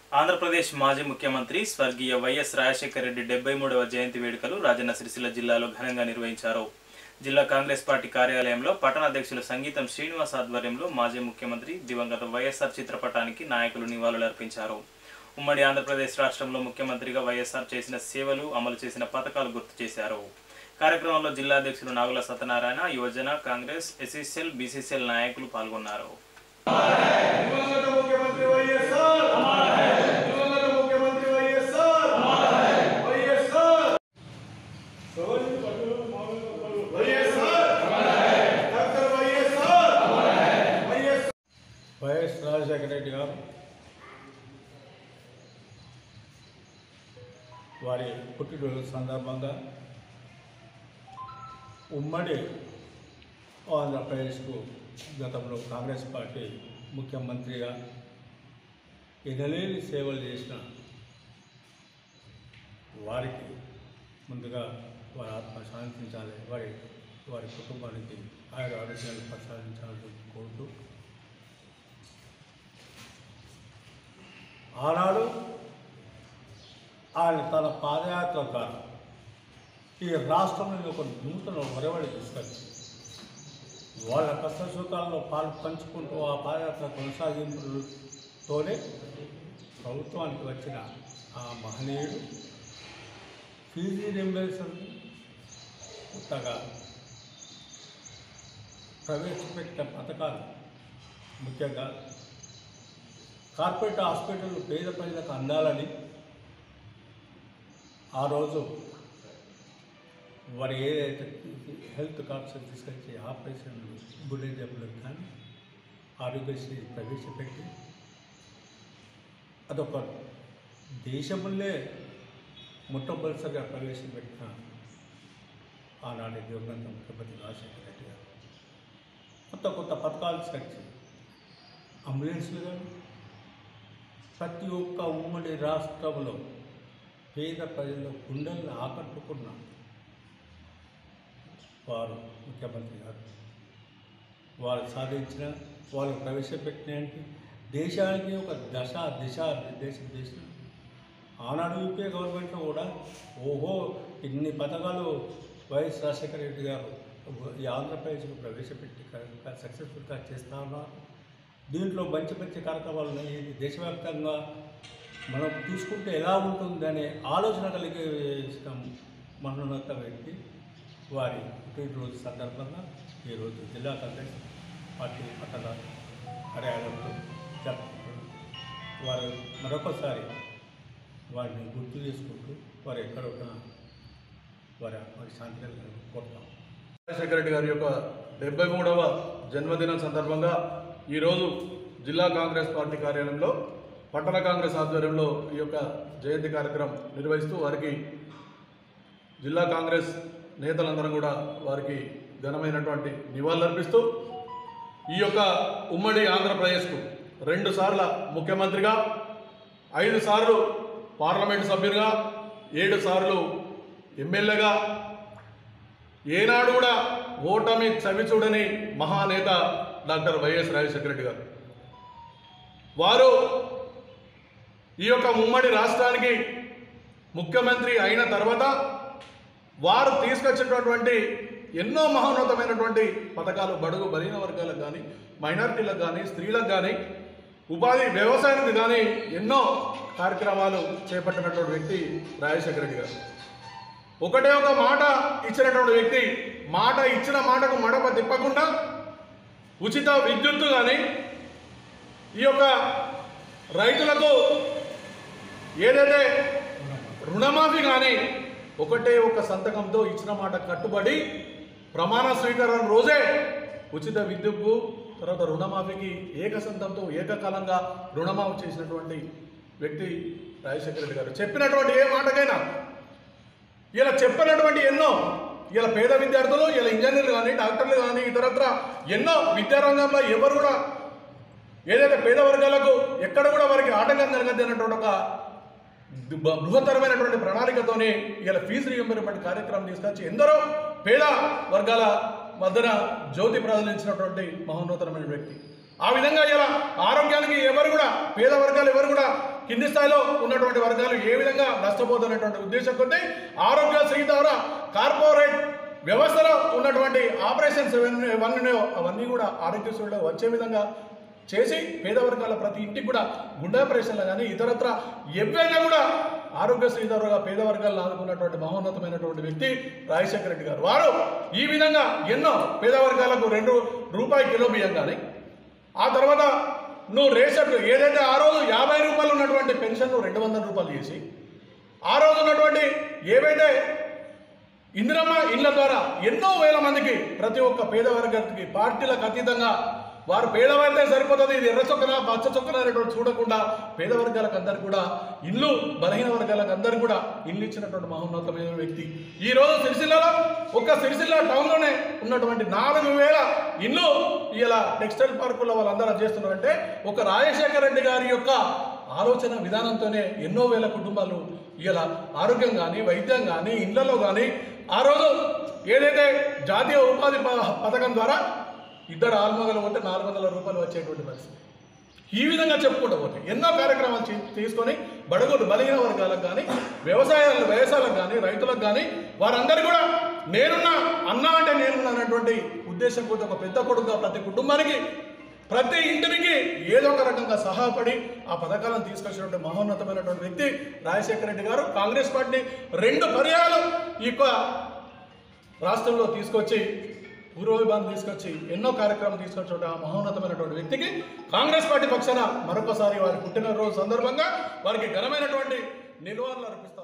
ఆంధ్రప్రదేశ్ మాజీ ముఖ్యమంత్రి స్వర్గీయ వైఎస్ రాజశేఖర రెడ్డి డెబ్బై మూడవ జయంతి వేడుకలు రాజన్న సిరిసిల్ల జిల్లాలో ఘనంగా నిర్వహించారు జిల్లా కాంగ్రెస్ పార్టీ కార్యాలయంలో పట్టణ అధ్యక్షులు సంగీతం శ్రీనివాస్ ఆధ్వర్యంలో మాజీ ముఖ్యమంత్రి దివంగత వైఎస్ఆర్ చిత్రపటానికి నాయకులు నివాళులర్పించారు ఉమ్మడి ఆంధ్రప్రదేశ్ రాష్ట్రంలో ముఖ్యమంత్రిగా వైఎస్ఆర్ చేసిన సేవలు అమలు చేసిన పథకాలు గుర్తు చేశారు కార్యక్రమంలో జిల్లా అధ్యక్షులు నాగుల సత్యనారాయణ యువజన కాంగ్రెస్ ఎస్ఈసీఎల్ బీసీసీఎల్ నాయకులు పాల్గొన్నారు దివంగత ముఖ్యమంత్రి వైఎస్ఆర్ దివంగత ముఖ్యమంత్రి వైఎస్ఆర్ వైఎస్ఆర్ వైఎస్ఆర్ డాక్టర్ వైఎస్ఆర్ వైఎస్ఆర్ వైఎస్ రాజశేఖర రెడ్డి గారు వారి పుట్టినరోజు సందర్భంగా ఉమ్మడి ఆంధ్రప్రదేశ్కు గతంలో కాంగ్రెస్ పార్టీ ముఖ్యమంత్రిగా ఎనలేని సేవలు చేసిన వారికి ముందుగా వారి ఆత్మ శాంతించాలి వారి వారి కుటుంబానికి ఆయన ఆరోగ్యాలు ప్రసాదించాలని కోరుతూ ఆనాడు ఆయన తన పాదయాత్ర ద్వారా ఈ రాష్ట్రంలో ఒక నూతన ఒరవడి తీసుకొచ్చి వాళ్ళ కష్ట సుఖాల్లో పాలు పంచుకుంటూ ఆ పాదయాత్ర కొనసాగింపుతోనే ప్రభుత్వానికి వచ్చిన ఆ మహనీయుడు ఫీజీ రింబర్సన్ కొత్తగా ప్రవేశపెట్టిన పథకాలు ముఖ్యంగా కార్పొరేట్ హాస్పిటల్ పేద ప్రజలకు అందాలని ఆ రోజు వారు ఏదైతే హెల్త్ కార్డ్స్ తీసుకొచ్చి ఆపరేషన్ గుండె జబ్బులకు కానీ ఆరోగ్యశ్రీ ప్రవేశపెట్టి అదొక దేశంలో మొట్టమొదటిసారిగా ప్రవేశపెట్టిన ఆనాటి దివంగత ముఖ్యమంత్రి రాజశేఖర రెడ్డి గారు కొత్త కొత్త పథకాలు తీసుకొచ్చి అంబులెన్స్లు కానీ ప్రతి ఒక్క ఉమ్మడి రాష్ట్రంలో పేద ప్రజల గుండెలను ఆకట్టుకున్న వారు ముఖ్యమంత్రి గారు వారు సాధించిన వాళ్ళు ప్రవేశపెట్టినటువంటి దేశానికి ఒక దశ దిశ నిర్దేశం చేసిన ఆనాడు యూపీఏ గవర్నమెంట్లో కూడా ఓహో ఇన్ని పథకాలు వైఎస్ రాజశేఖర రెడ్డి గారు ఈ ఆంధ్రప్రదేశ్కు ప్రవేశపెట్టి సక్సెస్ఫుల్గా చేస్తా ఉన్నారు దీంట్లో మంచి మంచి కార్యక్రమాలు ఉన్నాయి ఇది దేశవ్యాప్తంగా మనం తీసుకుంటే ఎలా ఉంటుంది అనే ఆలోచన కలిగే మహోన్నత వ్యక్తి వారి పుట్టినరోజు సందర్భంగా ఈరోజు జిల్లా కాంగ్రెస్ పార్టీ పట్టణ కార్యాలయంలో జరుపుకుంటున్నారు వారు మరొకసారి వారిని గుర్తు చేసుకుంటూ వారు ఎక్కడ ఉన్నా వారి ఆత్మకి శాంతి కలగాలని కోరుతాం రాజశేఖర రెడ్డి గారి యొక్క డెబ్బై మూడవ జన్మదినం సందర్భంగా ఈరోజు జిల్లా కాంగ్రెస్ పార్టీ కార్యాలయంలో పట్టణ కాంగ్రెస్ ఆధ్వర్యంలో ఈ యొక్క జయంతి కార్యక్రమం నిర్వహిస్తూ వారికి జిల్లా కాంగ్రెస్ నేతలందరం కూడా వారికి ఘనమైనటువంటి నివాళులర్పిస్తూ ఈ యొక్క ఉమ్మడి ఆంధ్రప్రదేశ్కు రెండు సార్ల ముఖ్యమంత్రిగా ఐదు సార్లు పార్లమెంటు సభ్యునిగా ఏడు సార్లు ఎమ్మెల్యేగా ఏనాడు కూడా ఓటమి చవిచూడని మహానేత డాక్టర్ వైఎస్ రాజశేఖర రెడ్డి గారు వారు ఈ యొక్క ఉమ్మడి రాష్ట్రానికి ముఖ్యమంత్రి అయిన తర్వాత వారు తీసుకొచ్చినటువంటి ఎన్నో మహోన్నతమైనటువంటి పథకాలు బడుగు బలహీన వర్గాలకు కానీ మైనారిటీలకు కానీ స్త్రీలకు కానీ ఉపాధి వ్యవసాయానికి కానీ ఎన్నో కార్యక్రమాలు చేపట్టినటువంటి వ్యక్తి రాజశేఖర రెడ్డి గారు ఒకటే ఒక మాట ఇచ్చినటువంటి వ్యక్తి మాట ఇచ్చిన మాటకు మడప తిప్పకుండా ఉచిత విద్యుత్తు కానీ ఈ యొక్క రైతులకు ఏదైతే రుణమాఫీ కానీ ఒకటే ఒక సంతకంతో ఇచ్చిన మాట కట్టుబడి ప్రమాణ స్వీకారం రోజే ఉచిత విద్యుత్కు తర్వాత రుణమాఫీకి ఏకసంతంతో ఏకకాలంగా రుణమాఫీ చేసినటువంటి వ్యక్తి రాజశేఖర రెడ్డి గారు చెప్పినటువంటి ఏ మాటకైనా ఇలా చెప్పినటువంటి ఎన్నో ఇలా పేద విద్యార్థులు ఇలా ఇంజనీర్లు కానీ డాక్టర్లు కానీ ఇతరత్ర ఎన్నో విద్యారంగంలో ఎవరు కూడా ఏదైతే పేద వర్గాలకు ఎక్కడ కూడా వారికి ఆటంకం కలగద్దు అన్నటువంటి ఒక బ- బృహత్తరమైనటువంటి ప్రణాళికతోనే ఇలా ఫీజు రియంబర్మెంట్ కార్యక్రమం తీసుకొచ్చి ఎందరో పేద వర్గాల మధ్యన జ్యోతి ప్రదర్శించినటువంటి మహోన్నతమైన వ్యక్తి ఆ విధంగా ఇలా ఆరోగ్యానికి ఎవరు కూడా పేద వర్గాలు ఎవరు కూడా కింది స్థాయిలో ఉన్నటువంటి వర్గాలు ఏ విధంగా నష్టపోతున్నటువంటి ఉద్దేశం కొద్దీ ఆరోగ్యశ్రీ ద్వారా కార్పొరేట్ వ్యవస్థలో ఉన్నటువంటి ఆపరేషన్స్ ఇవన్నీ ఇవన్నీ ఉన్నాయో అవన్నీ కూడా ఆరోగ్యశ్రీలో వచ్చే విధంగా చేసి పేద వర్గాల ప్రతి ఇంటికి కూడా గుండె ఆపరేషన్లు కానీ ఇతరత్ర ఎవైనా కూడా ఆరోగ్యశ్రీ ద్వారా పేద వర్గాలను ఆదుకున్నటువంటి మహోన్నతమైనటువంటి వ్యక్తి రాజశేఖర రెడ్డి గారు వారు ఈ విధంగా ఎన్నో పేద వర్గాలకు రెండు రూపాయి కిలో బియ్యం కానీ ఆ తర్వాత నువ్వు రేషన్ ఏదైతే ఆ రోజు యాభై రూపాయలు ఉన్నటువంటి పెన్షన్ రెండు వందల రూపాయలు చేసి ఆ రోజు ఉన్నటువంటి ఏవైతే ఇందిరమ్మ ఇళ్ల ద్వారా ఎన్నో వేల మందికి ప్రతి ఒక్క పేద వర్గానికి పార్టీలకు అతీతంగా వారు పేదవారితే సరిపోతుంది ఇది ఎర్ర చొక్కన పచ్చ చొక్కన అనేటువంటి చూడకుండా పేద వర్గాలకు అందరు కూడా ఇల్లు బలహీన వర్గాలకు అందరు కూడా ఇల్లు ఇచ్చినటువంటి మహోన్నతమైన వ్యక్తి ఈ రోజు సిరిసిల్లలో ఒక్క సిరిసిల్ల టౌన్లోనే ఉన్నటువంటి నాలుగు వేల ఇల్లు ఇలా టెక్స్టైల్ పార్కుల్లో వాళ్ళందరూ చేస్తున్నారంటే ఒక రాజశేఖర రెడ్డి గారి యొక్క ఆలోచన విధానంతోనే ఎన్నో వేల కుటుంబాలు ఇలా ఆరోగ్యం కానీ వైద్యం కానీ ఇళ్లలో కానీ ఆ రోజు ఏదైతే జాతీయ ఉపాధి ప- పథకం ద్వారా ఇద్దరు ఆల్మగలు ఉంటే నాలుగు వందల రూపాయలు వచ్చేటువంటి పరిస్థితి ఈ విధంగా చెప్పుకుంటూ పోతే ఎన్నో కార్యక్రమాలు చే- తీసుకొని బడుగులు బలహీన వర్గాలకు కానీ వ్యవసాయాలు వ్యవసాయాలకు కానీ రైతులకు కానీ వారందరూ కూడా నేనున్నా అన్నా అంటే నేనున్నా అన్నటువంటి ఉద్దేశం కొద్ది ఒక పెద్ద కొడుకుగా ప్రతి కుటుంబానికి ప్రతి ఇంటికి ఏదో ఒక రకంగా సహాయపడి ఆ పథకాలను తీసుకొచ్చినటువంటి మహోన్నతమైనటువంటి వ్యక్తి రాజశేఖర రెడ్డి గారు కాంగ్రెస్ పార్టీ రెండు పర్యాలు ఈ యొక్క రాష్ట్రంలో తీసుకొచ్చి పూర్వవిభాగం తీసుకొచ్చి ఎన్నో కార్యక్రమాలు తీసుకొచ్చిన ఆ మహోన్నతమైనటువంటి వ్యక్తికి కాంగ్రెస్ పార్టీ పక్షాన మరొకసారి వారి పుట్టినరోజు సందర్భంగా వారికి ఘనమైనటువంటి నిల్వలు అర్పిస్తారు